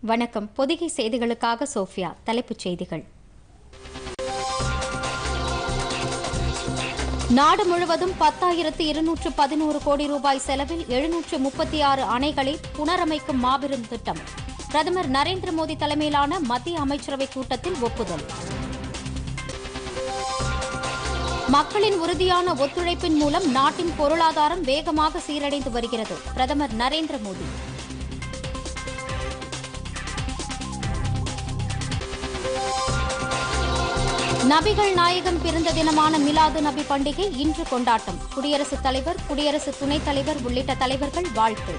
வணக்கம் பொதிகை செய்திகளுக்காக சோஃபியா தலைப்புச் செய்திகள் நாடு முழுவதும் பத்தாயிரத்து இருநூற்று பதினோரு கோடி ரூபாய் செலவில் எழுநூற்று முப்பத்தி ஆறு அணைகளை புனரமைக்கும் மாபெரும் திட்டம் பிரதமர் நரேந்திர மோடி தலைமையிலான மத்திய அமைச்சரவைக் கூட்டத்தில் ஒப்புதல் மக்களின் உறுதியான ஒத்துழைப்பின் மூலம் நாட்டின் பொருளாதாரம் வேகமாக சீரடைந்து வருகிறது பிரதமர் நரேந்திர மோடி நபிகள் நாயகம் பிறந்த தினமான மிலாது நபி பண்டிகை இன்று கொண்டாட்டம் குடியரசுத் தலைவர் குடியரசு துணைத் தலைவர் உள்ளிட்ட தலைவர்கள் வாழ்த்து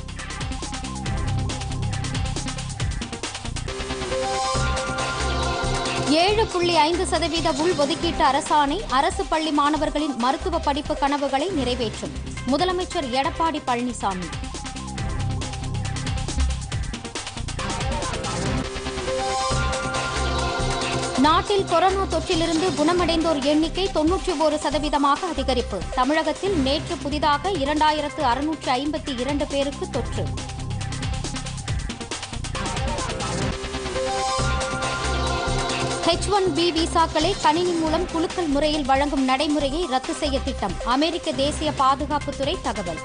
ஏழு புள்ளி ஐந்து சதவீத உள்ஒதுக்கீட்டு அரசாணை அரசு பள்ளி மாணவர்களின் மருத்துவ படிப்பு கனவுகளை நிறைவேற்றும் முதலமைச்சர் எடப்பாடி பழனிசாமி நாட்டில் கொரோனா தொற்றிலிருந்து குணமடைந்தோர் எண்ணிக்கை தொன்னூற்றி ஒரு சதவீதமாக அதிகரிப்பு தமிழகத்தில் நேற்று புதிதாக இரண்டாயிரத்து அறுநூற்று ஐம்பத்தி இரண்டு பேருக்கு தொற்று ஹெச் ஒன் பி விசாக்களை கணினி மூலம் குலுக்கல் முறையில் வழங்கும் நடைமுறையை ரத்து செய்ய திட்டம் அமெரிக்க தேசிய பாதுகாப்புத்துறை தகவல்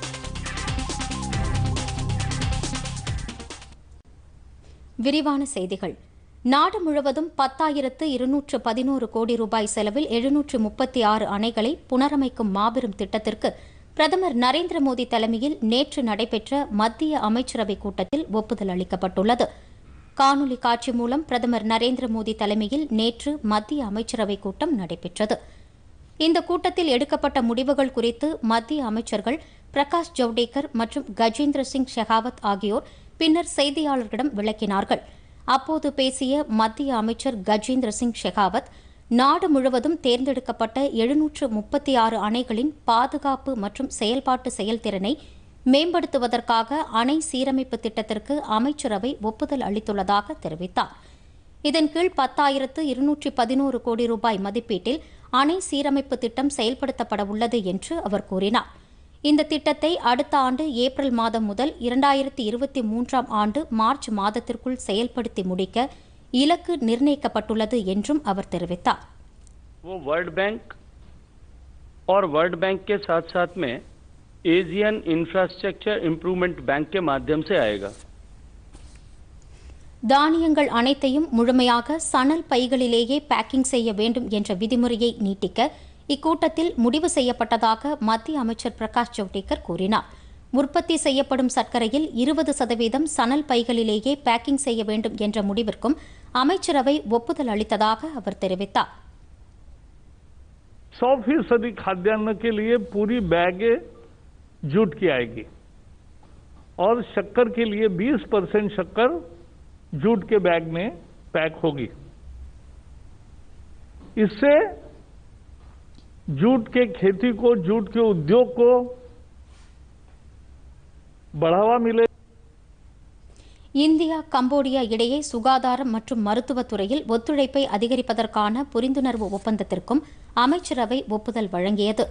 விரிவான செய்திகள் நாடு முழுவதும் பத்தாயிரத்து இருநூற்று பதினோரு கோடி ரூபாய் செலவில் எழுநூற்று முப்பத்தி ஆறு அணைகளை புனரமைக்கும் மாபெரும் திட்டத்திற்கு பிரதமர் நரேந்திர மோடி தலைமையில் நேற்று நடைபெற்ற மத்திய அமைச்சரவைக் கூட்டத்தில் ஒப்புதல் அளிக்கப்பட்டுள்ளது காணொலி காட்சி மூலம் பிரதமர் நரேந்திர மோடி தலைமையில் நேற்று மத்திய அமைச்சரவைக் கூட்டம் நடைபெற்றது இந்த கூட்டத்தில் எடுக்கப்பட்ட முடிவுகள் குறித்து மத்திய அமைச்சர்கள் பிரகாஷ் ஜவ்டேகர் மற்றும் கஜேந்திர சிங் ஷெகாவத் ஆகியோர் பின்னர் செய்தியாளர்களிடம் விளக்கினார்கள் அப்போது பேசிய மத்திய அமைச்சர் கஜேந்திர சிங் ஷெகாவத் நாடு முழுவதும் தேர்ந்தெடுக்கப்பட்ட எழுநூற்று முப்பத்தி ஆறு அணைகளின் பாதுகாப்பு மற்றும் செயல்பாட்டு செயல்திறனை மேம்படுத்துவதற்காக அணை சீரமைப்பு திட்டத்திற்கு அமைச்சரவை ஒப்புதல் அளித்துள்ளதாக தெரிவித்தார் இதன் கீழ் பத்தாயிரத்து இருநூற்றி பதினோரு கோடி ரூபாய் மதிப்பீட்டில் அணை சீரமைப்பு திட்டம் செயல்படுத்தப்பட உள்ளது என்று அவர் கூறினார் இந்த திட்டத்தை அடுத்த ஆண்டு ஏப்ரல் மாதம் முதல் இரண்டாயிரத்தி இருபத்தி மூன்றாம் ஆண்டு மார்ச் மாதத்திற்குள் செயல்படுத்தி முடிக்க இலக்கு நிர்ணயிக்கப்பட்டுள்ளது என்றும் அவர் தெரிவித்தார் वो वर्ल्ड बैंक और वर्ल्ड बैंक के साथ साथ में एशियन इंफ्रास्ट्रक्चर इम्प्रूवमेंट बैंक के माध्यम से आएगा தானியங்கள் அனைத்தையும் முழுமையாக சணல் பைகளிலேயே பேக்கிங் செய்ய வேண்டும் என்ற விதிமுறையை நீட்டிக்க இக்கூட்டத்தில் முடிவு செய்யப்பட்டதாக மத்திய அமைச்சர் பிரகாஷ் ஜவ்டேகர் கூறினார் உற்பத்தி செய்யப்படும் சர்க்கரையில் இருபது சதவீதம் சணல் பைகளிலேயே பேக்கிங் செய்ய வேண்டும் என்ற முடிவிற்கும் அமைச்சரவை ஒப்புதல் அளித்ததாக அவர் தெரிவித்தார் सौ फीसदी खाद्यान्न के लिए पूरी बैग जूट की आएगी और शक्कर के लिए 20 परसेंट शक्कर जूट के बैग में पैक होगी इससे जूट के खेती को जूट के उद्योग को बढ़ावा मिले இந்தியா கம்போடியா இடையே சுகாதாரம் மற்றும் மருத்துவத் துறையில் ஒத்துழைப்பை அதிகரிப்பதற்கான புரிந்துணர்வு ஒப்பந்தத்திற்கும் அமைச்சரவை ஒப்புதல் வழங்கியது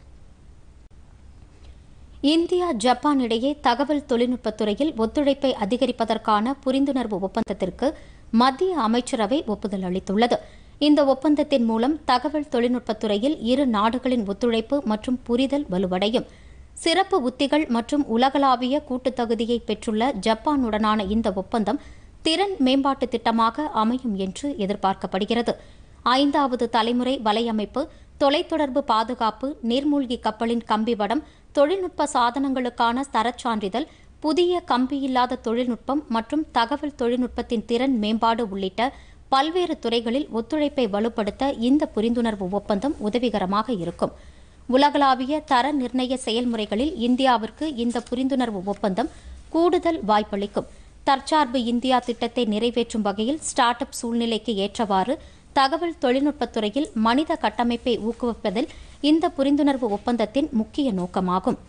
இந்தியா ஜப்பான் இடையே தகவல் தொழில்நுட்பத் துறையில் ஒத்துழைப்பை அதிகரிப்பதற்கான புரிந்துணர்வு ஒப்பந்தத்திற்கு மத்திய அமைச்சரவை ஒப்புதல் அளித்துள்ளது இந்த ஒப்பந்தத்தின் மூலம் தகவல் தொழில்நுட்பத் துறையில் இரு நாடுகளின் ஒத்துழைப்பு மற்றும் புரிதல் வலுவடையும் சிறப்பு உத்திகள் மற்றும் உலகளாவிய கூட்டுத் தகுதியை பெற்றுள்ள ஜப்பானுடனான இந்த ஒப்பந்தம் திறன் மேம்பாட்டு திட்டமாக அமையும் என்று எதிர்பார்க்கப்படுகிறது ஐந்தாவது தலைமுறை வலையமைப்பு தொலைத்தொடர்பு பாதுகாப்பு நீர்மூழ்கி கப்பலின் கம்பிவடம் தொழில்நுட்ப சாதனங்களுக்கான தரச் சான்றிதழ் புதிய கம்பியில்லாத தொழில்நுட்பம் மற்றும் தகவல் தொழில்நுட்பத்தின் திறன் மேம்பாடு உள்ளிட்ட பல்வேறு துறைகளில் ஒத்துழைப்பை வலுப்படுத்த இந்த புரிந்துணர்வு ஒப்பந்தம் உதவிகரமாக இருக்கும் உலகளாவிய தர நிர்ணய செயல்முறைகளில் இந்தியாவிற்கு இந்த புரிந்துணர்வு ஒப்பந்தம் கூடுதல் வாய்ப்பளிக்கும் தற்சார்பு இந்தியா திட்டத்தை நிறைவேற்றும் வகையில் ஸ்டார்ட் அப் சூழ்நிலைக்கு ஏற்றவாறு தகவல் தொழில்நுட்பத் துறையில் மனித கட்டமைப்பை ஊக்குவிப்பதில் இந்த புரிந்துணர்வு ஒப்பந்தத்தின் முக்கிய நோக்கமாகும்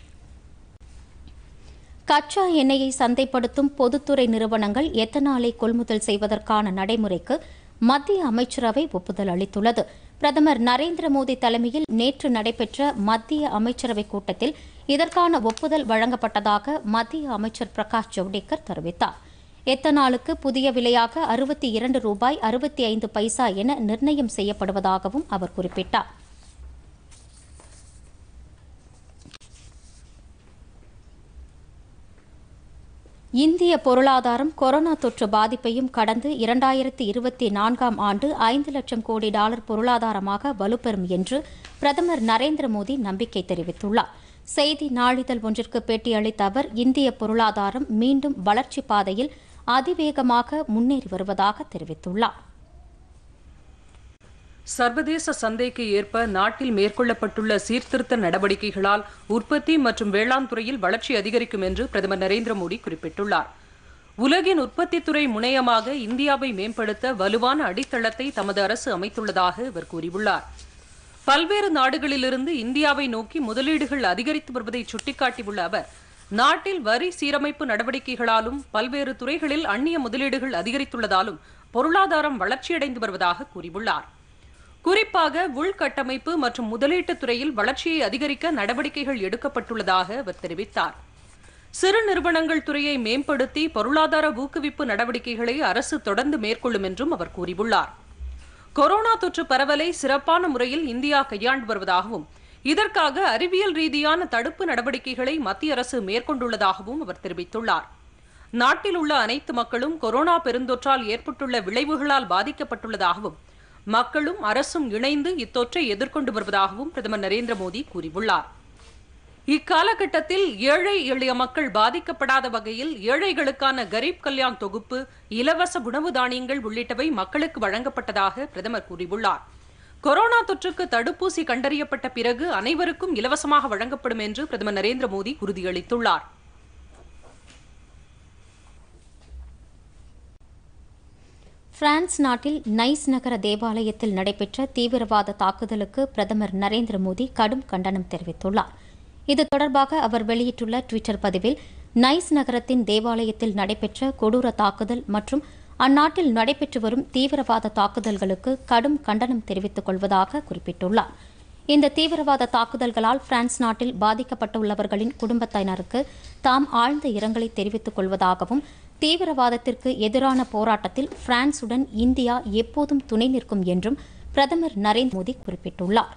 கச்சா எண்ணெயை சந்தைப்படுத்தும் பொதுத்துறை நிறுவனங்கள் எத்தனாலை கொள்முதல் செய்வதற்கான நடைமுறைக்கு மத்திய அமைச்சரவை ஒப்புதல் அளித்துள்ளது பிரதமர் நரேந்திர மோடி தலைமையில் நேற்று நடைபெற்ற மத்திய அமைச்சரவைக் கூட்டத்தில் இதற்கான ஒப்புதல் வழங்கப்பட்டதாக மத்திய அமைச்சர் பிரகாஷ் ஜவ்டேகர் தெரிவித்தார் எத்தனாலுக்கு புதிய விலையாக அறுபத்தி இரண்டு ரூபாய் அறுபத்தி ஐந்து பைசா என நிர்ணயம் செய்யப்படுவதாகவும் அவர் குறிப்பிட்டார் இந்திய பொருளாதாரம் கொரோனா தொற்று பாதிப்பையும் கடந்து இரண்டாயிரத்தி இருபத்தி நான்காம் ஆண்டு ஐந்து லட்சம் கோடி டாலர் பொருளாதாரமாக வலுப்பெறும் என்று பிரதமர் நரேந்திர மோடி நம்பிக்கை தெரிவித்துள்ளார் செய்தி நாளிதழ் ஒன்றிற்கு பேட்டியளித்த அவர் இந்திய பொருளாதாரம் மீண்டும் வளர்ச்சி பாதையில் அதிவேகமாக முன்னேறி வருவதாக தெரிவித்துள்ளார் சர்வதேச சந்தைக்கு ஏற்ப நாட்டில் மேற்கொள்ளப்பட்டுள்ள சீர்திருத்த நடவடிக்கைகளால் உற்பத்தி மற்றும் வேளாண் துறையில் வளர்ச்சி அதிகரிக்கும் என்று பிரதமர் நரேந்திர மோடி குறிப்பிட்டுள்ளார் உலகின் உற்பத்தித் துறை முனையமாக இந்தியாவை மேம்படுத்த வலுவான அடித்தளத்தை தமது அரசு அமைத்துள்ளதாக அவர் கூறியுள்ளார் பல்வேறு நாடுகளிலிருந்து இந்தியாவை நோக்கி முதலீடுகள் அதிகரித்து வருவதை சுட்டிக்காட்டியுள்ள அவர் நாட்டில் வரி சீரமைப்பு நடவடிக்கைகளாலும் பல்வேறு துறைகளில் அந்நிய முதலீடுகள் அதிகரித்துள்ளதாலும் பொருளாதாரம் வளர்ச்சியடைந்து வருவதாக கூறியுள்ளார் குறிப்பாக உள்கட்டமைப்பு மற்றும் முதலீட்டுத் துறையில் வளர்ச்சியை அதிகரிக்க நடவடிக்கைகள் எடுக்கப்பட்டுள்ளதாக அவர் தெரிவித்தார் சிறு நிறுவனங்கள் துறையை மேம்படுத்தி பொருளாதார ஊக்குவிப்பு நடவடிக்கைகளை அரசு தொடர்ந்து மேற்கொள்ளும் என்றும் அவர் கூறியுள்ளார் கொரோனா தொற்று பரவலை சிறப்பான முறையில் இந்தியா கையாண்டு வருவதாகவும் இதற்காக அறிவியல் ரீதியான தடுப்பு நடவடிக்கைகளை மத்திய அரசு மேற்கொண்டுள்ளதாகவும் அவர் தெரிவித்துள்ளார் நாட்டில் உள்ள அனைத்து மக்களும் கொரோனா பெருந்தொற்றால் ஏற்பட்டுள்ள விளைவுகளால் பாதிக்கப்பட்டுள்ளதாகவும் மக்களும் அரசும் இணைந்து இத்தொற்றை எதிர்கொண்டு வருவதாகவும் பிரதமர் நரேந்திர மோடி கூறியுள்ளார் இக்காலகட்டத்தில் ஏழை எளிய மக்கள் பாதிக்கப்படாத வகையில் ஏழைகளுக்கான கரீப் கல்யாண் தொகுப்பு இலவச உணவு தானியங்கள் உள்ளிட்டவை மக்களுக்கு வழங்கப்பட்டதாக பிரதமர் கூறியுள்ளார் கொரோனா தொற்றுக்கு தடுப்பூசி கண்டறியப்பட்ட பிறகு அனைவருக்கும் இலவசமாக வழங்கப்படும் என்று பிரதமர் நரேந்திர மோடி உறுதியளித்துள்ளார் பிரான்ஸ் நாட்டில் நைஸ் நகர தேவாலயத்தில் நடைபெற்ற தீவிரவாத தாக்குதலுக்கு பிரதமர் நரேந்திர மோடி கடும் கண்டனம் தெரிவித்துள்ளார் இது தொடர்பாக அவர் வெளியிட்டுள்ள டுவிட்டர் பதிவில் நைஸ் நகரத்தின் தேவாலயத்தில் நடைபெற்ற கொடூர தாக்குதல் மற்றும் அந்நாட்டில் நடைபெற்று வரும் தீவிரவாத தாக்குதல்களுக்கு கடும் கண்டனம் தெரிவித்துக் கொள்வதாக குறிப்பிட்டுள்ளார் இந்த தீவிரவாத தாக்குதல்களால் பிரான்ஸ் நாட்டில் பாதிக்கப்பட்டுள்ளவர்களின் குடும்பத்தினருக்கு தாம் ஆழ்ந்த இரங்கலை தெரிவித்துக் கொள்வதாகவும் தீவிரவாதத்திற்கு எதிரான போராட்டத்தில் பிரான்சுடன் இந்தியா எப்போதும் துணை நிற்கும் என்றும் பிரதமர் நரேந்திர மோடி குறிப்பிட்டுள்ளார்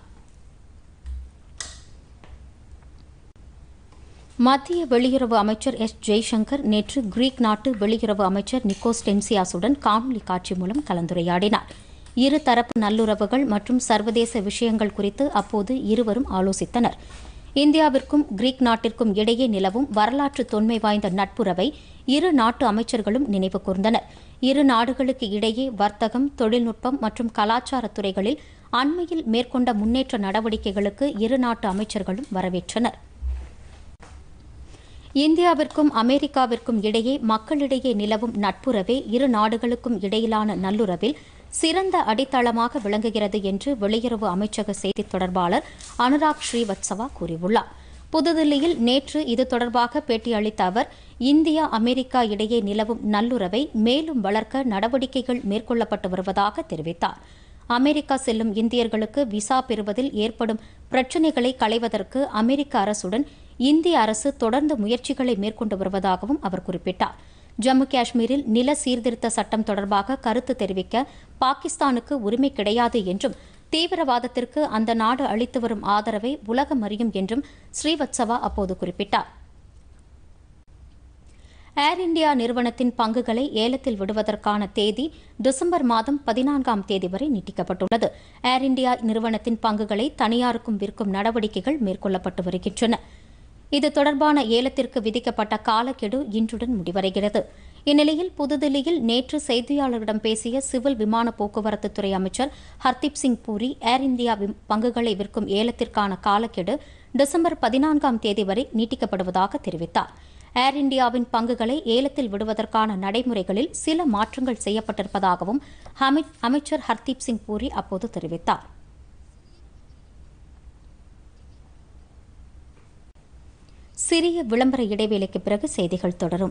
மத்திய வெளியுறவு அமைச்சர் எஸ் ஜெய்சங்கர் நேற்று கிரீக் நாட்டு வெளியுறவு அமைச்சர் நிக்கோஸ் டென்சியாசுடன் காணொலி காட்சி மூலம் கலந்துரையாடினார் இரு தரப்பு நல்லுறவுகள் மற்றும் சர்வதேச விஷயங்கள் குறித்து அப்போது இருவரும் ஆலோசித்தனர் இந்தியாவிற்கும் கிரீக் நாட்டிற்கும் இடையே நிலவும் வரலாற்று தொன்மை வாய்ந்த நட்புறவை இரு நாட்டு அமைச்சர்களும் நினைவு கூர்ந்தனர் இரு நாடுகளுக்கு இடையே வர்த்தகம் தொழில்நுட்பம் மற்றும் கலாச்சார துறைகளில் அண்மையில் மேற்கொண்ட முன்னேற்ற நடவடிக்கைகளுக்கு இரு நாட்டு அமைச்சர்களும் வரவேற்றனர் இந்தியாவிற்கும் அமெரிக்காவிற்கும் இடையே மக்களிடையே நிலவும் நட்புறவே இரு நாடுகளுக்கும் இடையிலான நல்லுறவில் சிறந்த அடித்தளமாக விளங்குகிறது என்று வெளியுறவு அமைச்சக செய்தித் தொடர்பாளர் அனுராக் ஸ்ரீவத்சவா கூறியுள்ளார் புதுதில்லியில் நேற்று இது தொடர்பாக பேட்டியளித்த அவர் இந்தியா அமெரிக்கா இடையே நிலவும் நல்லுறவை மேலும் வளர்க்க நடவடிக்கைகள் மேற்கொள்ளப்பட்டு வருவதாக தெரிவித்தார் அமெரிக்கா செல்லும் இந்தியர்களுக்கு விசா பெறுவதில் ஏற்படும் பிரச்சினைகளை களைவதற்கு அமெரிக்க அரசுடன் இந்திய அரசு தொடர்ந்து முயற்சிகளை மேற்கொண்டு வருவதாகவும் அவர் குறிப்பிட்டார் ஜம்மு காஷ்மீரில் நில சீர்திருத்த சட்டம் தொடர்பாக கருத்து தெரிவிக்க பாகிஸ்தானுக்கு உரிமை கிடையாது என்றும் தீவிரவாதத்திற்கு அந்த நாடு அளித்து வரும் ஆதரவை உலகம் அறியும் என்றும் ஸ்ரீவத்சவா அப்போது குறிப்பிட்டார் ஏர் இந்தியா நிறுவனத்தின் பங்குகளை ஏலத்தில் விடுவதற்கான தேதி டிசம்பர் மாதம் பதினான்காம் தேதி வரை நீட்டிக்கப்பட்டுள்ளது ஏர் இந்தியா நிறுவனத்தின் பங்குகளை தனியாருக்கும் விற்கும் நடவடிக்கைகள் மேற்கொள்ளப்பட்டு வருகின்றன இது தொடர்பான ஏலத்திற்கு விதிக்கப்பட்ட காலக்கெடு இன்றுடன் முடிவடைகிறது இந்நிலையில் புதுதில்லியில் நேற்று செய்தியாளர்களிடம் பேசிய சிவில் விமான போக்குவரத்து துறை அமைச்சர் ஹர்தீப் சிங் பூரி ஏர் இந்தியா பங்குகளை விற்கும் ஏலத்திற்கான காலக்கெடு டிசம்பர் பதினான்காம் தேதி வரை நீட்டிக்கப்படுவதாக தெரிவித்தார் ஏர் இந்தியாவின் பங்குகளை ஏலத்தில் விடுவதற்கான நடைமுறைகளில் சில மாற்றங்கள் செய்யப்பட்டிருப்பதாகவும் அமைச்சர் ஹர்தீப் சிங் பூரி அப்போது தெரிவித்தார் சிறிய விளம்பர இடைவேளைக்கு பிறகு செய்திகள் தொடரும்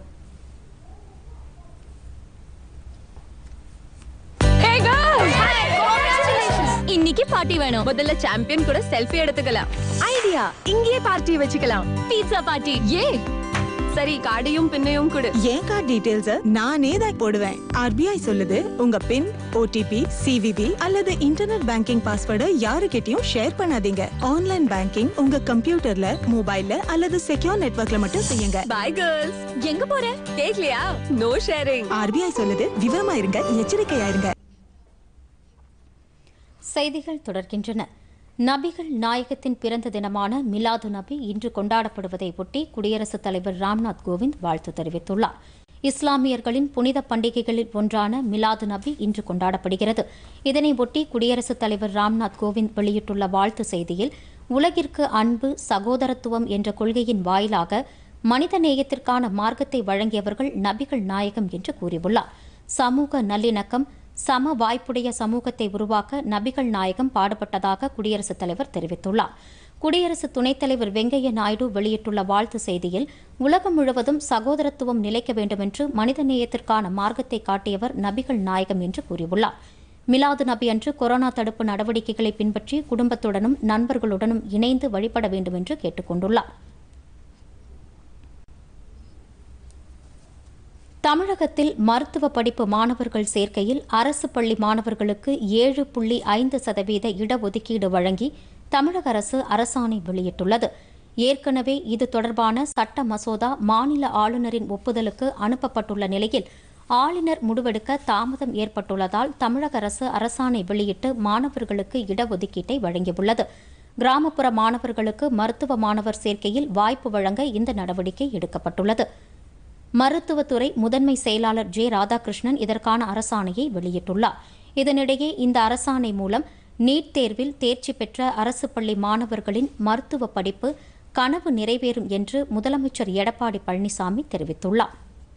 இன்னைக்கு பார்ட்டி வேணும் முதல்ல சாம்பியன் கூட செல்ஃபி எடுத்துக்கலாம் ஐடியா இங்கேயே பார்ட்டி வச்சுக்கலாம் பீட்சா பார்ட்டி ஏ சரி கார்டையும் பின்னையும் கொடு என் கார்டு டீடைல்ஸ் நானே தான் போடுவேன் ஆர்பிஐ சொல்லுது உங்க பின் ஓடிபி சிவிவி அல்லது இன்டர்நெட் பேங்கிங் பாஸ்வேர்டை யாருக்கிட்டயும் ஷேர் பண்ணாதீங்க ஆன்லைன் பேங்கிங் உங்க கம்ப்யூட்டர்ல மொபைல்ல அல்லது செக்யூர் நெட்வொர்க்ல மட்டும் செய்யுங்க பை கேர்ள்ஸ் எங்க போற கேக்கலையா நோ ஷேரிங் ஆர்பிஐ சொல்லுது விவரமா இருங்க எச்சரிக்கையா இருங்க செய்திகள் தொடர்கின்றன நபிகள் நாயகத்தின் பிறந்த தினமான மிலாது நபி இன்று கொண்டாடப்படுவதை ஒட்டி குடியரசுத் தலைவர் ராம்நாத் கோவிந்த் வாழ்த்து தெரிவித்துள்ளார் இஸ்லாமியர்களின் புனித பண்டிகைகளில் ஒன்றான மிலாது நபி இன்று கொண்டாடப்படுகிறது இதனை ஒட்டி குடியரசுத் தலைவர் ராம்நாத் கோவிந்த் வெளியிட்டுள்ள வாழ்த்து செய்தியில் உலகிற்கு அன்பு சகோதரத்துவம் என்ற கொள்கையின் வாயிலாக மனித நேயத்திற்கான மார்க்கத்தை வழங்கியவர்கள் நபிகள் நாயகம் என்று கூறியுள்ளார் சமூக நல்லிணக்கம் சம வாய்ப்புடைய சமூகத்தை உருவாக்க நபிகள் நாயகம் பாடுபட்டதாக குடியரசுத் தலைவர் தெரிவித்துள்ளார் குடியரசு துணைத் தலைவர் வெங்கையா நாயுடு வெளியிட்டுள்ள வாழ்த்து செய்தியில் உலகம் முழுவதும் சகோதரத்துவம் நிலைக்க வேண்டுமென்று மனித நேயத்திற்கான மார்க்கத்தை காட்டியவர் நபிகள் நாயகம் என்று கூறியுள்ளார் மிலாது நபி அன்று கொரோனா தடுப்பு நடவடிக்கைகளை பின்பற்றி குடும்பத்துடனும் நண்பர்களுடனும் இணைந்து வழிபட வேண்டும் என்று கேட்டுக் கொண்டுள்ளார் தமிழகத்தில் மருத்துவ படிப்பு மாணவர்கள் சேர்க்கையில் அரசு பள்ளி மாணவர்களுக்கு ஏழு புள்ளி ஐந்து சதவீத இடஒதுக்கீடு வழங்கி தமிழக அரசு அரசாணை வெளியிட்டுள்ளது ஏற்கனவே இது தொடர்பான சட்ட மசோதா மாநில ஆளுநரின் ஒப்புதலுக்கு அனுப்பப்பட்டுள்ள நிலையில் ஆளுநர் முடிவெடுக்க தாமதம் ஏற்பட்டுள்ளதால் தமிழக அரசு அரசாணை வெளியிட்டு மாணவர்களுக்கு இடஒதுக்கீட்டை வழங்கியுள்ளது கிராமப்புற மாணவர்களுக்கு மருத்துவ மாணவர் சேர்க்கையில் வாய்ப்பு வழங்க இந்த நடவடிக்கை எடுக்கப்பட்டுள்ளது மருத்துவத்துறை முதன்மை செயலாளர் ஜே ராதாகிருஷ்ணன் இதற்கான அரசாணையை வெளியிட்டுள்ளார் இதனிடையே இந்த அரசாணை மூலம் நீட் தேர்வில் தேர்ச்சி பெற்ற அரசு பள்ளி மாணவர்களின் மருத்துவ படிப்பு கனவு நிறைவேறும் என்று முதலமைச்சர் எடப்பாடி பழனிசாமி தெரிவித்துள்ளார்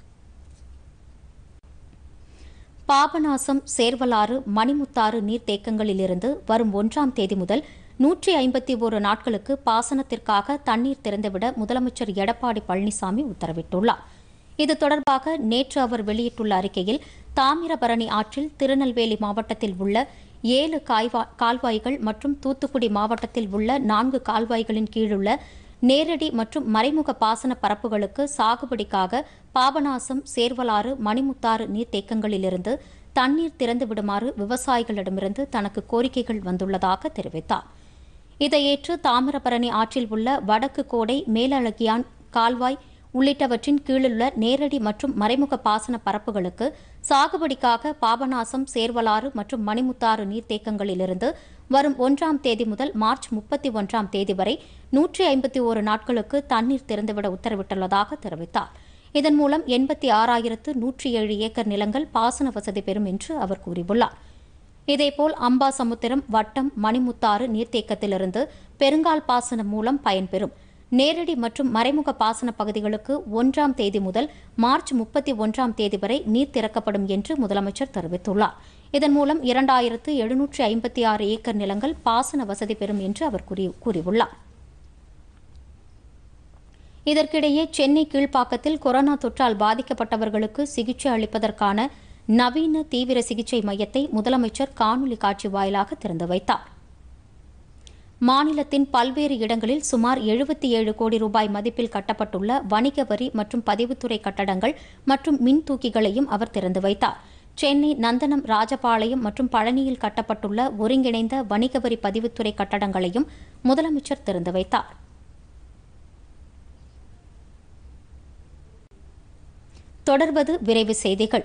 பாபநாசம் சேர்வலாறு மணிமுத்தாறு நீர்த்தேக்கங்களிலிருந்து வரும் ஒன்றாம் தேதி முதல் நூற்றி ஐம்பத்தி ஒரு நாட்களுக்கு பாசனத்திற்காக தண்ணீர் திறந்துவிட முதலமைச்சர் எடப்பாடி பழனிசாமி உத்தரவிட்டுள்ளார் இது தொடர்பாக நேற்று அவர் வெளியிட்டுள்ள அறிக்கையில் தாமிரபரணி ஆற்றில் திருநெல்வேலி மாவட்டத்தில் உள்ள ஏழு காய்வா கால்வாய்கள் மற்றும் தூத்துக்குடி மாவட்டத்தில் உள்ள நான்கு கால்வாய்களின் கீழுள்ள நேரடி மற்றும் மறைமுக பாசன பரப்புகளுக்கு சாகுபடிக்காக பாபநாசம் சேர்வலாறு மணிமுத்தாறு நீர்த்தேக்கங்களிலிருந்து தண்ணீர் திறந்து விடுமாறு விவசாயிகளிடமிருந்து தனக்கு கோரிக்கைகள் வந்துள்ளதாக தெரிவித்தார் இதையேற்று தாமிரபரணி ஆற்றில் உள்ள வடக்கு கோடை மேலழகியான் கால்வாய் உள்ளிட்டவற்றின் கீழுள்ள நேரடி மற்றும் மறைமுக பாசன பரப்புகளுக்கு சாகுபடிக்காக பாபநாசம் சேர்வலாறு மற்றும் மணிமுத்தாறு நீர்த்தேக்கங்களிலிருந்து வரும் ஒன்றாம் தேதி முதல் மார்ச் முப்பத்தி ஒன்றாம் தேதி வரை நூற்றி ஐம்பத்தி ஒரு நாட்களுக்கு தண்ணீர் திறந்துவிட உத்தரவிட்டுள்ளதாக தெரிவித்தார் இதன் மூலம் எண்பத்தி ஆறாயிரத்து நூற்றி ஏழு ஏக்கர் நிலங்கள் பாசன வசதி பெறும் என்று அவர் கூறியுள்ளார் இதேபோல் அம்பாசமுத்திரம் வட்டம் மணிமுத்தாறு நீர்த்தேக்கத்திலிருந்து பெருங்கால் பாசனம் மூலம் பயன்பெறும் நேரடி மற்றும் மறைமுக பாசன பகுதிகளுக்கு ஒன்றாம் தேதி முதல் மார்ச் முப்பத்தி ஒன்றாம் தேதி வரை நீர் திறக்கப்படும் என்று முதலமைச்சர் தெரிவித்துள்ளார் இதன் மூலம் இரண்டாயிரத்து எழுநூற்றி ஐம்பத்தி ஆறு ஏக்கர் நிலங்கள் பாசன வசதி பெறும் என்று அவர் கூறி- கூறியுள்ளார் இதற்கிடையே சென்னை கீழ்ப்பாக்கத்தில் கொரோனா தொற்றால் பாதிக்கப்பட்டவர்களுக்கு சிகிச்சை அளிப்பதற்கான நவீன தீவிர சிகிச்சை மையத்தை முதலமைச்சர் காணொலி காட்சி வாயிலாக திறந்து வைத்தார் மாநிலத்தின் பல்வேறு இடங்களில் சுமார் எழுபத்தி ஏழு கோடி ரூபாய் மதிப்பில் கட்டப்பட்டுள்ள வணிக வரி மற்றும் பதிவுத்துறை கட்டடங்கள் மற்றும் மின் தூக்கிகளையும் அவர் திறந்து வைத்தார் சென்னை நந்தனம் ராஜபாளையம் மற்றும் பழனியில் கட்டப்பட்டுள்ள ஒருங்கிணைந்த வணிக வரி பதிவுத்துறை கட்டடங்களையும் முதலமைச்சர் திறந்து வைத்தார் தொடர்வது விரைவு செய்திகள்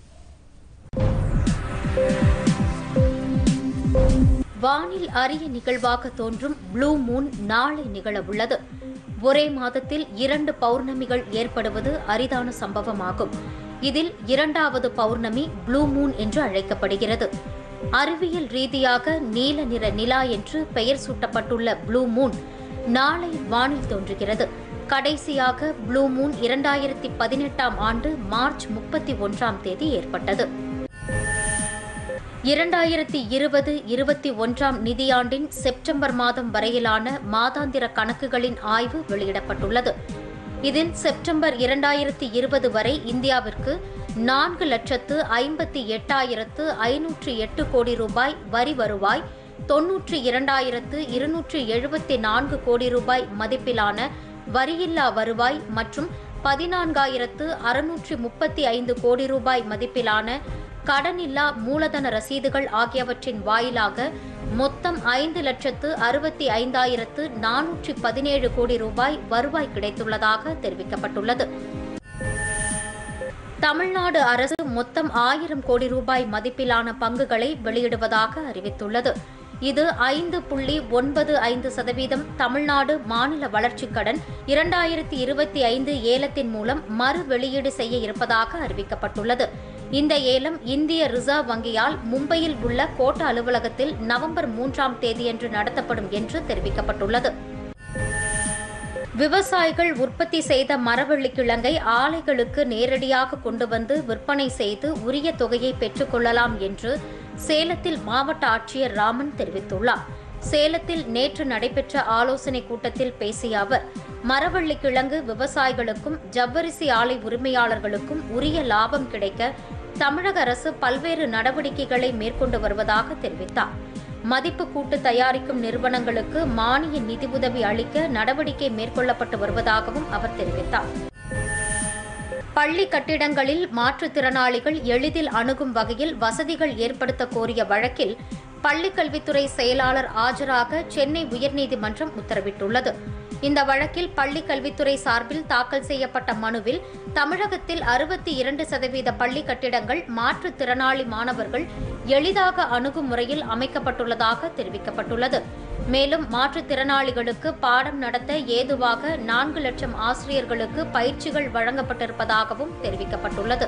வானில் அரிய நிகழ்வாக தோன்றும் ப்ளூ மூன் நாளை நிகழவுள்ளது ஒரே மாதத்தில் இரண்டு பௌர்ணமிகள் ஏற்படுவது அரிதான சம்பவமாகும் இதில் இரண்டாவது பௌர்ணமி ப்ளூ மூன் என்று அழைக்கப்படுகிறது அறிவியல் ரீதியாக நீல நிற நிலா என்று பெயர் சூட்டப்பட்டுள்ள ப்ளூ மூன் நாளை வானில் தோன்றுகிறது கடைசியாக ப்ளூ மூன் இரண்டாயிரத்தி பதினெட்டாம் ஆண்டு மார்ச் முப்பத்தி ஒன்றாம் தேதி ஏற்பட்டது இரண்டாயிரத்தி இருபது இருபத்தி ஒன்றாம் நிதியாண்டின் செப்டம்பர் மாதம் வரையிலான மாதாந்திர கணக்குகளின் ஆய்வு வெளியிடப்பட்டுள்ளது இதில் செப்டம்பர் இரண்டாயிரத்தி இருபது வரை இந்தியாவிற்கு நான்கு லட்சத்து ஐம்பத்தி எட்டாயிரத்து ஐநூற்று எட்டு கோடி ரூபாய் வரி வருவாய் தொன்னூற்றி இரண்டாயிரத்து இருநூற்று எழுபத்தி நான்கு கோடி ரூபாய் மதிப்பிலான வரியில்லா வருவாய் மற்றும் பதினான்காயிரத்து அறுநூற்று முப்பத்தி ஐந்து கோடி ரூபாய் மதிப்பிலான கடனில்லா மூலதன ரசீதுகள் ஆகியவற்றின் வாயிலாக மொத்தம் ஐந்து லட்சத்து அறுபத்தி ஐந்தாயிரத்து நானூற்றி பதினேழு கோடி ரூபாய் வருவாய் கிடைத்துள்ளதாக தெரிவிக்கப்பட்டுள்ளது தமிழ்நாடு அரசு மொத்தம் ஆயிரம் கோடி ரூபாய் மதிப்பிலான பங்குகளை வெளியிடுவதாக அறிவித்துள்ளது இது ஐந்து புள்ளி ஒன்பது ஐந்து சதவீதம் தமிழ்நாடு மாநில வளர்ச்சிக் கடன் இரண்டாயிரத்தி இருபத்தி ஐந்து ஏலத்தின் மூலம் மறு வெளியீடு செய்ய இருப்பதாக அறிவிக்கப்பட்டுள்ளது இந்த ஏலம் இந்திய ரிசர்வ் வங்கியால் மும்பையில் உள்ள கோட்ட அலுவலகத்தில் நவம்பர் மூன்றாம் தேதியன்று நடத்தப்படும் என்று தெரிவிக்கப்பட்டுள்ளது விவசாயிகள் உற்பத்தி செய்த மரவள்ளி கிழங்கை ஆலைகளுக்கு நேரடியாக கொண்டு வந்து விற்பனை செய்து உரிய தொகையை பெற்றுக் கொள்ளலாம் என்று சேலத்தில் மாவட்ட ஆட்சியர் ராமன் தெரிவித்துள்ளார் சேலத்தில் நேற்று நடைபெற்ற ஆலோசனைக் கூட்டத்தில் பேசிய அவர் மரவள்ளி கிழங்கு விவசாயிகளுக்கும் ஜவ்வரிசி ஆலை உரிமையாளர்களுக்கும் உரிய லாபம் கிடைக்க தமிழக அரசு பல்வேறு நடவடிக்கைகளை மேற்கொண்டு வருவதாக தெரிவித்தார் மதிப்பு கூட்டு தயாரிக்கும் நிறுவனங்களுக்கு மானிய நிதியுதவி அளிக்க நடவடிக்கை மேற்கொள்ளப்பட்டு வருவதாகவும் அவர் தெரிவித்தார் பள்ளி கட்டிடங்களில் மாற்றுத்திறனாளிகள் எளிதில் அணுகும் வகையில் வசதிகள் ஏற்படுத்த கோரிய வழக்கில் பள்ளிக்கல்வித்துறை செயலாளர் ஆஜராக சென்னை உயர்நீதிமன்றம் உத்தரவிட்டுள்ளது இந்த வழக்கில் பள்ளிக் கல்வித்துறை சார்பில் தாக்கல் செய்யப்பட்ட மனுவில் தமிழகத்தில் அறுபத்தி இரண்டு சதவீத பள்ளி கட்டிடங்கள் மாற்றுத்திறனாளி மாணவர்கள் எளிதாக அணுகும் முறையில் அமைக்கப்பட்டுள்ளதாக தெரிவிக்கப்பட்டுள்ளது மேலும் மாற்றுத்திறனாளிகளுக்கு பாடம் நடத்த ஏதுவாக நான்கு லட்சம் ஆசிரியர்களுக்கு பயிற்சிகள் வழங்கப்பட்டிருப்பதாகவும் தெரிவிக்கப்பட்டுள்ளது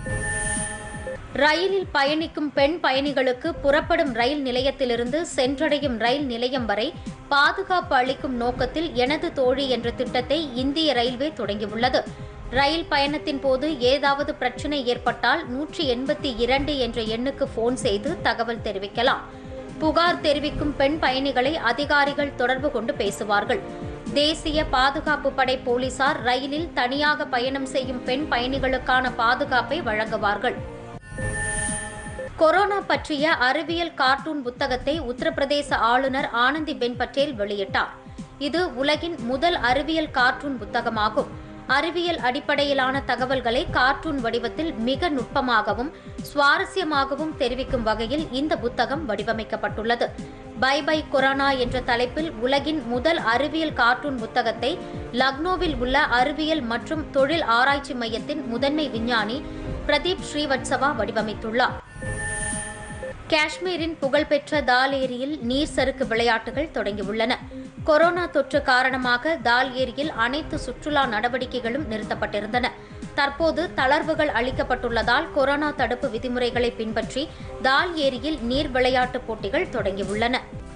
ரயிலில் பயணிக்கும் பெண் பயணிகளுக்கு புறப்படும் ரயில் நிலையத்திலிருந்து சென்றடையும் ரயில் நிலையம் வரை பாதுகாப்பு அளிக்கும் நோக்கத்தில் எனது தோழி என்ற திட்டத்தை இந்திய ரயில்வே தொடங்கியுள்ளது ரயில் பயணத்தின் போது ஏதாவது பிரச்சினை ஏற்பட்டால் நூற்றி எண்பத்தி இரண்டு என்ற எண்ணுக்கு போன் செய்து தகவல் தெரிவிக்கலாம் புகார் தெரிவிக்கும் பெண் பயணிகளை அதிகாரிகள் தொடர்பு கொண்டு பேசுவார்கள் தேசிய பாதுகாப்பு படை போலீசார் ரயிலில் தனியாக பயணம் செய்யும் பெண் பயணிகளுக்கான பாதுகாப்பை வழங்குவார்கள் கொரோனா பற்றிய அறிவியல் கார்ட்டூன் புத்தகத்தை உத்தரப்பிரதேச ஆளுநர் ஆனந்திபென் பட்டேல் வெளியிட்டார் இது உலகின் முதல் அறிவியல் கார்ட்டூன் புத்தகமாகும் அறிவியல் அடிப்படையிலான தகவல்களை கார்ட்டூன் வடிவத்தில் மிக நுட்பமாகவும் சுவாரஸ்யமாகவும் தெரிவிக்கும் வகையில் இந்த புத்தகம் வடிவமைக்கப்பட்டுள்ளது பை பை கொரோனா என்ற தலைப்பில் உலகின் முதல் அறிவியல் கார்ட்டூன் புத்தகத்தை லக்னோவில் உள்ள அறிவியல் மற்றும் தொழில் ஆராய்ச்சி மையத்தின் முதன்மை விஞ்ஞானி பிரதீப் ஸ்ரீவத்சவா வடிவமைத்துள்ளார் காஷ்மீரின் புகழ்பெற்ற தால் ஏரியில் நீர் சறுக்கு விளையாட்டுகள் தொடங்கியுள்ளன கொரோனா தொற்று காரணமாக தால் ஏரியில் அனைத்து சுற்றுலா நடவடிக்கைகளும் நிறுத்தப்பட்டிருந்தன தற்போது தளர்வுகள் அளிக்கப்பட்டுள்ளதால் கொரோனா தடுப்பு விதிமுறைகளை பின்பற்றி தால் ஏரியில் நீர் விளையாட்டுப் போட்டிகள் தொடங்கியுள்ளன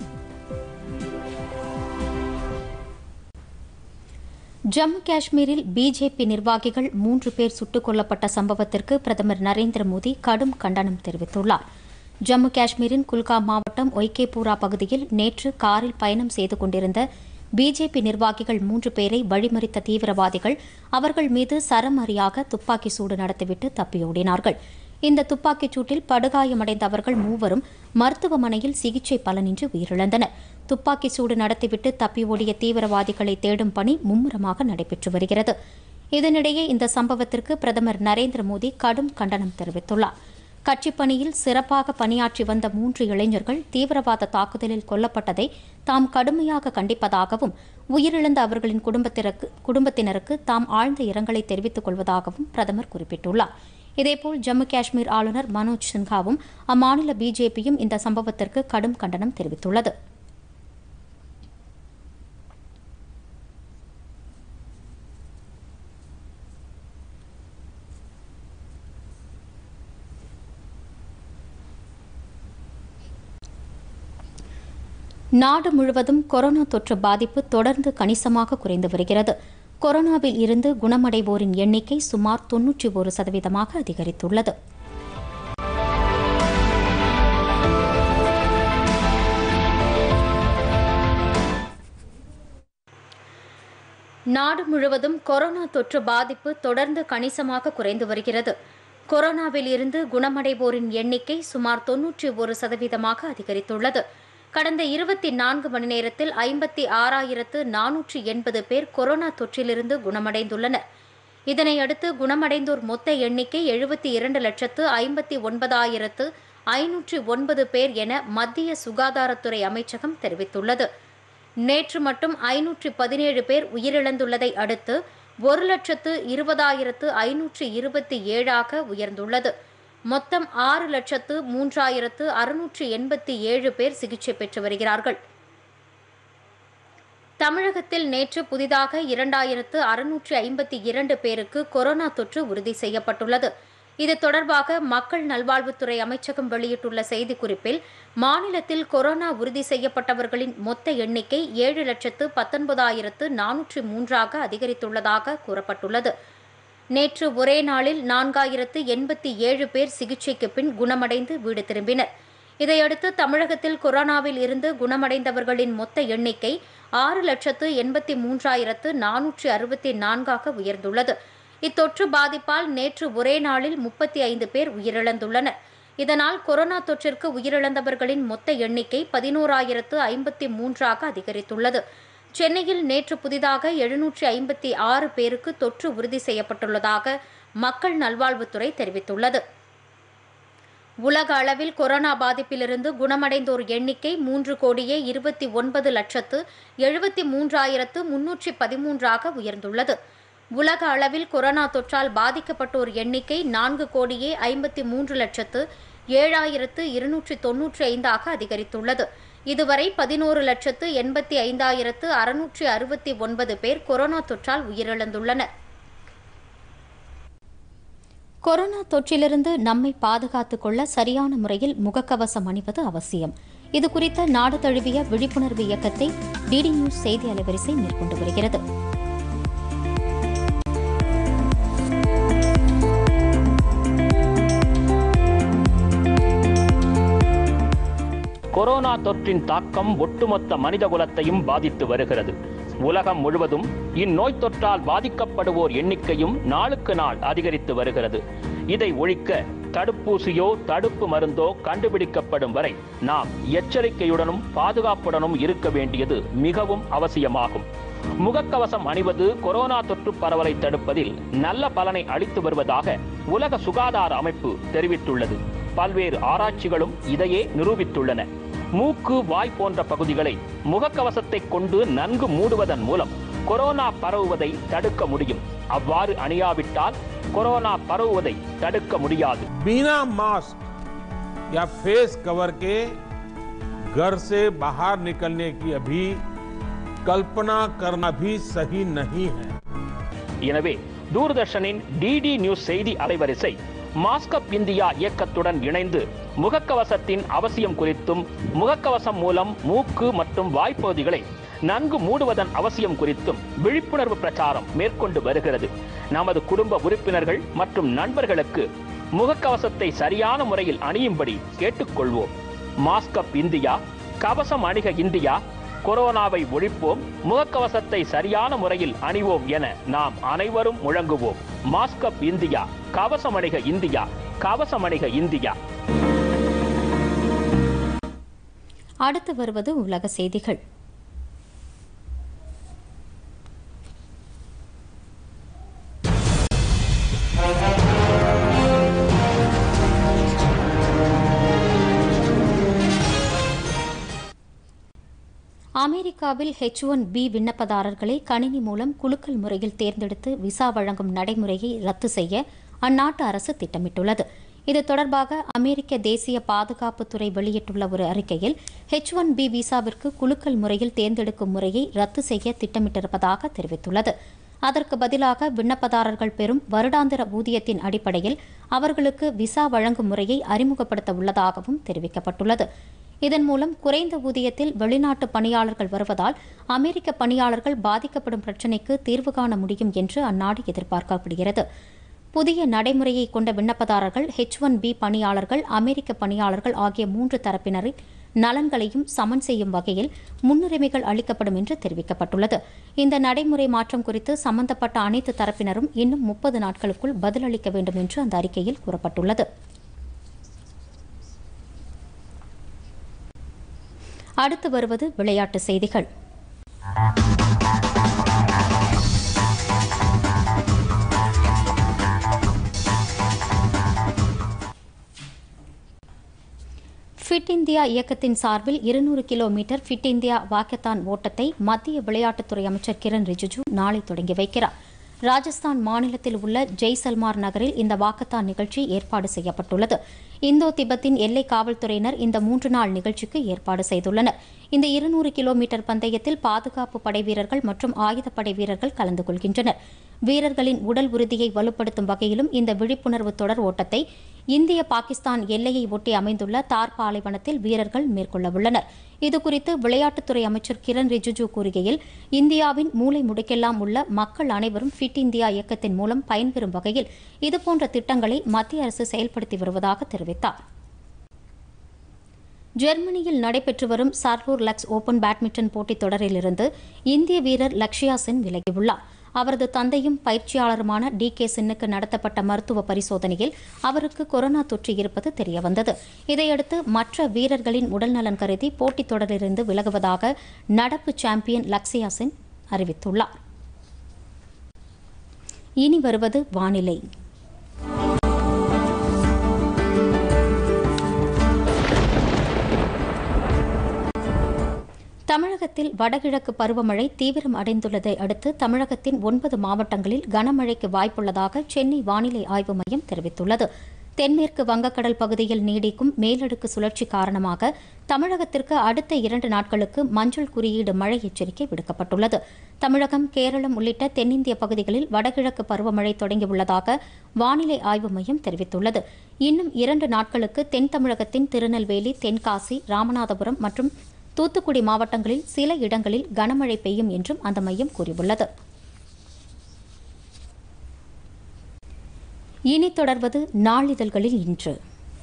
ஜம்மு காஷ்மீரில் பிஜேபி நிர்வாகிகள் மூன்று பேர் சுட்டுக் கொல்லப்பட்ட சம்பவத்திற்கு பிரதமர் நரேந்திர மோடி கடும் கண்டனம் தெரிவித்துள்ளார் ஜம்மு காஷ்மீரின் குல்காம் மாவட்டம் ஒய்கேபூரா பகுதியில் நேற்று காரில் பயணம் செய்து கொண்டிருந்த பிஜேபி நிர்வாகிகள் மூன்று பேரை வழிமறித்த தீவிரவாதிகள் அவர்கள் மீது சரமாரியாக துப்பாக்கி சூடு நடத்திவிட்டு தப்பியோடினார்கள் இந்த துப்பாக்கிச் சூட்டில் படுகாயமடைந்த அவர்கள் மூவரும் மருத்துவமனையில் சிகிச்சை பலனின்றி உயிரிழந்தனர் துப்பாக்கி சூடு நடத்திவிட்டு தப்பி ஓடிய தீவிரவாதிகளை தேடும் பணி மும்முரமாக நடைபெற்று வருகிறது இதனிடையே இந்த சம்பவத்திற்கு பிரதமர் நரேந்திர மோடி கடும் கண்டனம் தெரிவித்துள்ளார் கட்சிப் பணியில் சிறப்பாக பணியாற்றி வந்த மூன்று இளைஞர்கள் தீவிரவாத தாக்குதலில் கொல்லப்பட்டதை தாம் கடுமையாக கண்டிப்பதாகவும் உயிரிழந்த அவர்களின் குடும்பத்தினருக்கு குடும்பத்தினருக்கு தாம் ஆழ்ந்த இரங்கலை தெரிவித்துக் கொள்வதாகவும் பிரதமர் குறிப்பிட்டுள்ளார் இதேபோல் ஜம்மு காஷ்மீர் ஆளுநர் மனோஜ் சின்ஹாவும் அம்மாநில பிஜேபியும் இந்த சம்பவத்திற்கு கடும் கண்டனம் தெரிவித்துள்ளது நாடு முழுவதும் கொரோனா தொற்று பாதிப்பு தொடர்ந்து கணிசமாக குறைந்து வருகிறது கொரோனாவில் இருந்து குணமடைவோரின் எண்ணிக்கை சுமார் தொன்னூற்றி ஒரு சதவீதமாக அதிகரித்துள்ளது நாடு முழுவதும் கொரோனா தொற்று பாதிப்பு தொடர்ந்து கணிசமாக குறைந்து வருகிறது கொரோனாவில் இருந்து குணமடைவோரின் எண்ணிக்கை சுமார் தொன்னூற்றி ஒரு சதவீதமாக அதிகரித்துள்ளது கடந்த இருபத்தி நான்கு மணி நேரத்தில் ஐம்பத்தி ஆறாயிரத்து நானூற்றி எண்பது பேர் கொரோனா தொற்றிலிருந்து குணமடைந்துள்ளனர் இதனையடுத்து குணமடைந்தோர் மொத்த எண்ணிக்கை எழுபத்தி இரண்டு லட்சத்து ஐம்பத்தி ஒன்பதாயிரத்து ஐநூற்றி ஒன்பது பேர் என மத்திய சுகாதாரத்துறை அமைச்சகம் தெரிவித்துள்ளது நேற்று மட்டும் ஐநூற்றி பதினேழு பேர் உயிரிழந்துள்ளதை அடுத்து ஒரு லட்சத்து இருபதாயிரத்து ஐநூற்றி இருபத்தி ஏழாக உயர்ந்துள்ளது மொத்தம் ஆறு லட்சத்து மூன்றாயிரத்து அறுநூற்றி எண்பத்தி ஏழு பேர் சிகிச்சை பெற்று வருகிறார்கள் தமிழகத்தில் நேற்று புதிதாக இரண்டாயிரத்து அறுநூற்றி ஐம்பத்தி இரண்டு பேருக்கு கொரோனா தொற்று உறுதி செய்யப்பட்டுள்ளது இது தொடர்பாக மக்கள் நல்வாழ்வுத்துறை அமைச்சகம் வெளியிட்டுள்ள செய்திக்குறிப்பில் மாநிலத்தில் கொரோனா உறுதி செய்யப்பட்டவர்களின் மொத்த எண்ணிக்கை ஏழு லட்சத்து பத்தொன்பதாயிரத்து நானூற்றி மூன்றாக அதிகரித்துள்ளதாக கூறப்பட்டுள்ளது நேற்று ஒரே நாளில் நான்காயிரத்து எண்பத்தி ஏழு பேர் சிகிச்சைக்கு பின் குணமடைந்து வீடு திரும்பினர் இதையடுத்து தமிழகத்தில் கொரோனாவில் இருந்து குணமடைந்தவர்களின் மொத்த எண்ணிக்கை ஆறு லட்சத்து எண்பத்தி மூன்றாயிரத்து நானூற்றி அறுபத்தி நான்காக உயர்ந்துள்ளது இத்தொற்று பாதிப்பால் நேற்று ஒரே நாளில் முப்பத்தி ஐந்து பேர் உயிரிழந்துள்ளனர் இதனால் கொரோனா தொற்றிற்கு உயிரிழந்தவர்களின் மொத்த எண்ணிக்கை பதினோராயிரத்து ஐம்பத்தி மூன்றாக அதிகரித்துள்ளது சென்னையில் நேற்று புதிதாக எழுநூற்றி ஐம்பத்தி ஆறு பேருக்கு தொற்று உறுதி செய்யப்பட்டுள்ளதாக மக்கள் நல்வாழ்வுத்துறை தெரிவித்துள்ளது உலக அளவில் கொரோனா பாதிப்பிலிருந்து குணமடைந்தோர் எண்ணிக்கை மூன்று கோடியே இருபத்தி ஒன்பது லட்சத்து எழுபத்தி மூன்றாயிரத்து முன்னூற்றி பதிமூன்றாக உயர்ந்துள்ளது உலக அளவில் கொரோனா தொற்றால் பாதிக்கப்பட்டோர் எண்ணிக்கை நான்கு கோடியே ஐம்பத்தி மூன்று லட்சத்து ஏழாயிரத்து இருநூற்றி தொன்னூற்றி ஐந்தாக அதிகரித்துள்ளது இதுவரை பதினோரு லட்சத்து எண்பத்தி ஐந்தாயிரத்து அறுநூற்றி அறுபத்தி ஒன்பது பேர் கொரோனா தொற்றால் உயிரிழந்துள்ளனர் கொரோனா தொற்றிலிருந்து நம்மை பாதுகாத்துக் கொள்ள சரியான முறையில் முகக்கவசம் அணிவது அவசியம் இது குறித்த நாடு தழுவிய விழிப்புணர்வு இயக்கத்தை டிடி நியூஸ் செய்தி அலைவரிசை மேற்கொண்டு வருகிறது கொரோனா தொற்றின் தாக்கம் ஒட்டுமொத்த மனிதகுலத்தையும் பாதித்து வருகிறது உலகம் முழுவதும் இந்நோய் தொற்றால் பாதிக்கப்படுவோர் எண்ணிக்கையும் நாளுக்கு நாள் அதிகரித்து வருகிறது இதை ஒழிக்க தடுப்பூசியோ தடுப்பு மருந்தோ கண்டுபிடிக்கப்படும் வரை நாம் எச்சரிக்கையுடனும் பாதுகாப்புடனும் இருக்க வேண்டியது மிகவும் அவசியமாகும் முகக்கவசம் அணிவது கொரோனா தொற்று பரவலை தடுப்பதில் நல்ல பலனை அளித்து வருவதாக உலக சுகாதார அமைப்பு தெரிவித்துள்ளது பல்வேறு ஆராய்ச்சிகளும் இதையே நிரூபித்துள்ளன மூக்கு வாய் போன்ற பகுதிகளை முகக்கவசத்தை கொண்டு நன்கு மூடுவதன் மூலம் கொரோனா பரவுவதை தடுக்க முடியும் அவ்வாறு அணியாவிட்டால் கொரோனா பரவுவதை தடுக்க முடியாது बिना मास्क या फेस कवर के घर से बाहर निकलने की अभी कल्पना करना भी सही नहीं है எனவே தூர்தர்ஷனின் டிடி நியூஸ் செய்தி அலைவரிசை மாஸ்கப் இந்தியா இயக்கத்துடன் இணைந்து முகக்கவசத்தின் அவசியம் குறித்தும் முகக்கவசம் மூலம் மூக்கு மற்றும் வாய்ப்பகுதிகளை நன்கு மூடுவதன் அவசியம் குறித்தும் விழிப்புணர்வு பிரச்சாரம் மேற்கொண்டு வருகிறது நமது குடும்ப உறுப்பினர்கள் மற்றும் நண்பர்களுக்கு முகக்கவசத்தை சரியான முறையில் அணியும்படி கேட்டுக்கொள்வோம் மாஸ்கப் இந்தியா கவசம் அணிக இந்தியா கொரோனாவை ஒழிப்போம் முகக்கவசத்தை சரியான முறையில் அணிவோம் என நாம் அனைவரும் முழங்குவோம் மாஸ்கப் இந்தியா கவசம் அணிக இந்தியா கவசம் அணிக இந்தியா அடுத்து வருவது உலக செய்திகள் அமெரிக்காவில் ஹெச் ஒன் பி விண்ணப்பதாரர்களை கணினி மூலம் குலுக்கல் முறையில் தேர்ந்தெடுத்து விசா வழங்கும் நடைமுறையை ரத்து செய்ய அந்நாட்டு அரசு திட்டமிட்டுள்ளது இது தொடர்பாக அமெரிக்க தேசிய பாதுகாப்புத்துறை வெளியிட்டுள்ள ஒரு அறிக்கையில் ஹெச் ஒன் பி விசாவிற்கு குலுக்கல் முறையில் தேர்ந்தெடுக்கும் முறையை ரத்து செய்ய திட்டமிட்டிருப்பதாக தெரிவித்துள்ளது அதற்கு பதிலாக விண்ணப்பதாரர்கள் பெறும் வருடாந்திர ஊதியத்தின் அடிப்படையில் அவர்களுக்கு விசா வழங்கும் முறையை அறிமுகப்படுத்த உள்ளதாகவும் தெரிவிக்கப்பட்டுள்ளது இதன் மூலம் குறைந்த ஊதியத்தில் வெளிநாட்டு பணியாளர்கள் வருவதால் அமெரிக்க பணியாளர்கள் பாதிக்கப்படும் பிரச்சினைக்கு தீர்வு காண முடியும் என்று அந்நாடு எதிர்பார்க்கப்படுகிறது புதிய நடைமுறையை கொண்ட விண்ணப்பதாரர்கள் ஹெச் ஒன் பி பணியாளர்கள் அமெரிக்க பணியாளர்கள் ஆகிய மூன்று தரப்பினரின் நலன்களையும் சமன் செய்யும் வகையில் முன்னுரிமைகள் அளிக்கப்படும் என்று தெரிவிக்கப்பட்டுள்ளது இந்த நடைமுறை மாற்றம் குறித்து சம்பந்தப்பட்ட அனைத்து தரப்பினரும் இன்னும் முப்பது நாட்களுக்குள் பதிலளிக்க வேண்டும் என்று அந்த அறிக்கையில் கூறப்பட்டுள்ளது அடுத்து வருவது விளையாட்டு செய்திகள் ஃபிட் இந்தியா இயக்கத்தின் சார்பில் இருநூறு கிலோமீட்டர் ஃபிட் இந்தியா வாக்கத்தான் ஓட்டத்தை மத்திய விளையாட்டுத்துறை அமைச்சர் கிரண் ரிஜிஜு நாளை தொடங்கி வைக்கிறார் ராஜஸ்தான் மாநிலத்தில் உள்ள ஜெய்சல்மார் நகரில் இந்த வாக்கத்தான் நிகழ்ச்சி ஏற்பாடு செய்யப்பட்டுள்ளது இந்தோ திபெத்தின் எல்லை காவல்துறையினர் இந்த மூன்று நாள் நிகழ்ச்சிக்கு ஏற்பாடு செய்துள்ளனர் இந்த இருநூறு கிலோமீட்டர் பந்தயத்தில் பாதுகாப்பு படை வீரர்கள் மற்றும் ஆயுதப்படை வீரர்கள் கலந்து கொள்கின்றனர் வீரர்களின் உடல் உறுதியை வலுப்படுத்தும் வகையிலும் இந்த விழிப்புணர்வு தொடர் ஓட்டத்தை இந்திய பாகிஸ்தான் எல்லையை ஒட்டி அமைந்துள்ள தார் பாலைவனத்தில் வீரர்கள் மேற்கொள்ள உள்ளனர் இதுகுறித்து விளையாட்டுத்துறை அமைச்சர் கிரண் ரிஜிஜு கூறுகையில் இந்தியாவின் மூலை முடுக்கெல்லாம் உள்ள மக்கள் அனைவரும் ஃபிட் இந்தியா இயக்கத்தின் மூலம் பயன்பெறும் வகையில் இதுபோன்ற திட்டங்களை மத்திய அரசு செயல்படுத்தி வருவதாக தெரிவித்தார் ஜெர்மனியில் நடைபெற்று வரும் சார்லூர் லக்ஸ் ஓபன் பேட்மிண்டன் போட்டித் தொடரிலிருந்து இந்திய வீரர் லக்ஷயா சென் விலகியுள்ளார் அவரது தந்தையும் பயிற்சியாளருமான டி கே சின்னுக்கு நடத்தப்பட்ட மருத்துவ பரிசோதனையில் அவருக்கு கொரோனா தொற்று இருப்பது தெரியவந்தது இதையடுத்து மற்ற வீரர்களின் உடல்நலன் கருதி போட்டித் தொடரிலிருந்து விலகுவதாக நடப்பு சாம்பியன் லக்ஷயா சென் அறிவித்துள்ளார் இனி வருவது வானிலை தமிழகத்தில் வடகிழக்கு பருவமழை தீவிரம் அடைந்துள்ளதை அடுத்து தமிழகத்தின் ஒன்பது மாவட்டங்களில் கனமழைக்கு வாய்ப்புள்ளதாக சென்னை வானிலை ஆய்வு மையம் தெரிவித்துள்ளது தென்மேற்கு வங்கக்கடல் பகுதியில் நீடிக்கும் மேலடுக்கு சுழற்சி காரணமாக தமிழகத்திற்கு அடுத்த இரண்டு நாட்களுக்கு மஞ்சள் குறியீடு மழை எச்சரிக்கை விடுக்கப்பட்டுள்ளது தமிழகம் கேரளம் உள்ளிட்ட தென்னிந்திய பகுதிகளில் வடகிழக்கு பருவமழை தொடங்கியுள்ளதாக வானிலை ஆய்வு மையம் தெரிவித்துள்ளது இன்னும் இரண்டு நாட்களுக்கு தென் தமிழகத்தின் திருநெல்வேலி தென்காசி ராமநாதபுரம் மற்றும் தூத்துக்குடி மாவட்டங்களில் சில இடங்களில் கனமழை பெய்யும் என்றும் அந்த மையம் கூறியுள்ளது இனி தொடர்வது நாளிதழ்களில் இன்று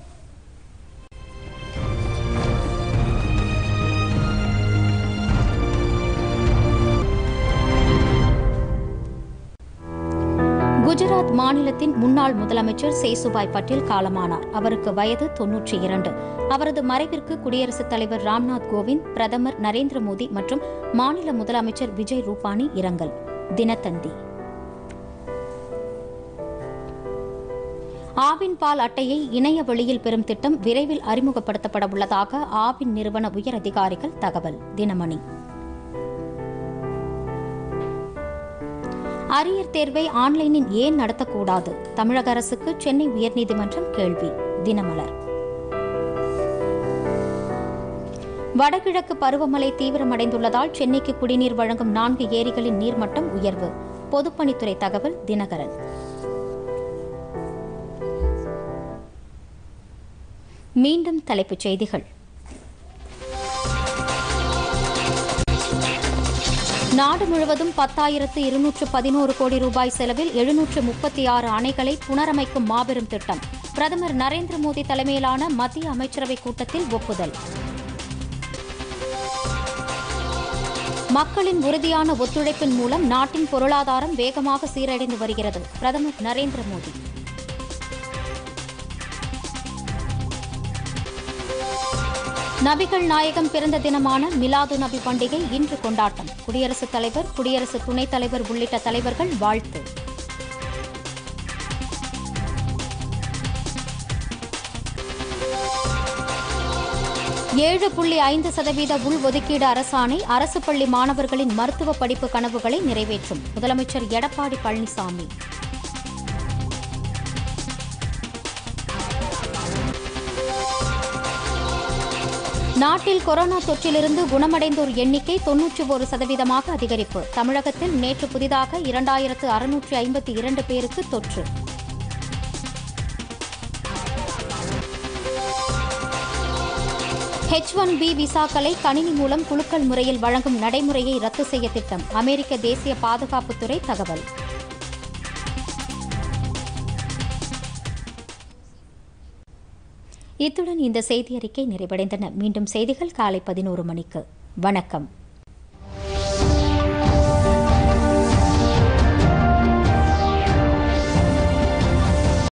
குஜராத் மாநிலத்தின் முன்னாள் முதலமைச்சர் சேசுபாய் பட்டேல் காலமானார் அவருக்கு வயது தொன்னூற்றி இரண்டு அவரது மறைவிற்கு குடியரசுத் தலைவர் ராம்நாத் கோவிந்த் பிரதமர் நரேந்திர மோடி மற்றும் மாநில முதலமைச்சர் விஜய் ரூபானி இரங்கல் தினத்தந்தி ஆவின் பால் அட்டையை இணைய வழியில் பெறும் திட்டம் விரைவில் அறிமுகப்படுத்தப்பட உள்ளதாக ஆவின் நிறுவன உயர் அதிகாரிகள் தகவல் தினமணி அரியர் தேர்வை ஆன்லைனில் ஏன் நடத்தக்கூடாது தமிழக அரசுக்கு சென்னை உயர்நீதிமன்றம் கேள்வி தினமலர் வடகிழக்கு பருவமழை தீவிரமடைந்துள்ளதால் சென்னைக்கு குடிநீர் வழங்கும் நான்கு ஏரிகளின் நீர்மட்டம் உயர்வு பொதுப்பணித்துறை தகவல் தினகரன் மீண்டும் தலைப்புச் செய்திகள் நாடு முழுவதும் பத்தாயிரத்து இருநூற்று பதினோரு கோடி ரூபாய் செலவில் எழுநூற்று முப்பத்தி ஆறு அணைகளை புனரமைக்கும் மாபெரும் திட்டம் பிரதமர் நரேந்திர மோடி தலைமையிலான மத்திய அமைச்சரவைக் கூட்டத்தில் ஒப்புதல் மக்களின் உறுதியான ஒத்துழைப்பின் மூலம் நாட்டின் பொருளாதாரம் வேகமாக சீரடைந்து வருகிறது பிரதமர் நரேந்திர மோடி நபிகள் நாயகம் பிறந்த தினமான மிலாது நபி பண்டிகை இன்று கொண்டாட்டம் குடியரசுத் தலைவர் குடியரசு துணைத் தலைவர் உள்ளிட்ட தலைவர்கள் வாழ்த்து ஏழு புள்ளி ஐந்து சதவீத உள்ஒதுக்கீடு அரசாணை அரசு பள்ளி மாணவர்களின் மருத்துவ படிப்பு கனவுகளை நிறைவேற்றும் முதலமைச்சர் எடப்பாடி பழனிசாமி நாட்டில் கொரோனா தொற்றிலிருந்து குணமடைந்தோர் எண்ணிக்கை தொன்னூற்றி ஒரு சதவீதமாக அதிகரிப்பு தமிழகத்தில் நேற்று புதிதாக இரண்டாயிரத்து அறுநூற்றி ஐம்பத்தி இரண்டு பேருக்கு தொற்று ஹெச் ஒன் பி விசாக்களை கணினி மூலம் குலுக்கல் முறையில் வழங்கும் நடைமுறையை ரத்து செய்ய திட்டம் அமெரிக்க தேசிய பாதுகாப்புத்துறை தகவல் இத்துடன் இந்த செய்தி அறிக்கை நிறைவடைந்தன மீண்டும் செய்திகள் காலை பதினோரு மணிக்கு வணக்கம்